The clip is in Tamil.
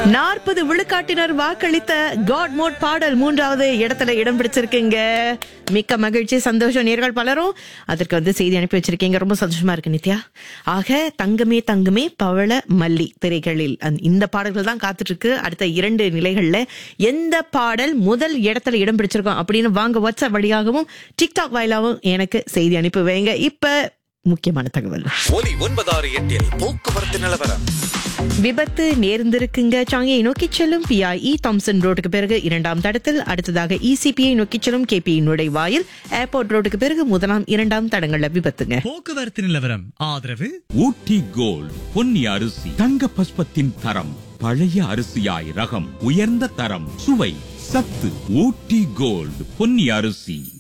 நாற்பது விழுக்காட்டினர் வாக்களித்த காட் மோட் பாடல் மூன்றாவது இடத்துல இடம் பிடிச்சிருக்கீங்க மிக்க மகிழ்ச்சி சந்தோஷம் நேர்கள் பலரும் அதற்கு வந்து செய்தி அனுப்பி வச்சிருக்கீங்க ரொம்ப சந்தோஷமா இருக்கு நித்யா ஆக தங்கமே தங்கமே பவள மல்லி திரைகளில் அந்த- இந்த பாடல்கள் தான் காத்துட்டு இருக்கு அடுத்த இரண்டு நிலைகள்ல எந்த பாடல் முதல் இடத்துல இடம் பிடிச்சிருக்கோம் அப்படின்னு வாங்க வாட்ஸ்அப் வழியாகவும் டிக்டாக் வாயிலாகவும் எனக்கு செய்தி அனுப்பி வைங்க இப்ப முக்கியமான தகவல் ஒலி ஒன்பதாறு எட்டில் போக்குவரத்து நிலவரம் விபத்து நேர்ந்திருக்குங்க சாங்கியை நோக்கி செல்லும் பிஐஇ தாம்சன் ரோட்டுக்கு பிறகு இரண்டாம் தடத்தில் அடுத்ததாக இசிபிஐ நோக்கி செல்லும் கேபி நுழைவாயில் ஏர்போர்ட் ரோட்டுக்கு பிறகு முதலாம் இரண்டாம் தடங்கள்ல விபத்துங்க போக்குவரத்து நிலவரம் ஆதரவு ஊட்டி கோல்ட் பொன்னி அரிசி தங்க பஸ்பத்தின் தரம் பழைய அரிசியாய் ரகம் உயர்ந்த தரம் சுவை சத்து ஊட்டி கோல்ட் பொன்னி அரிசி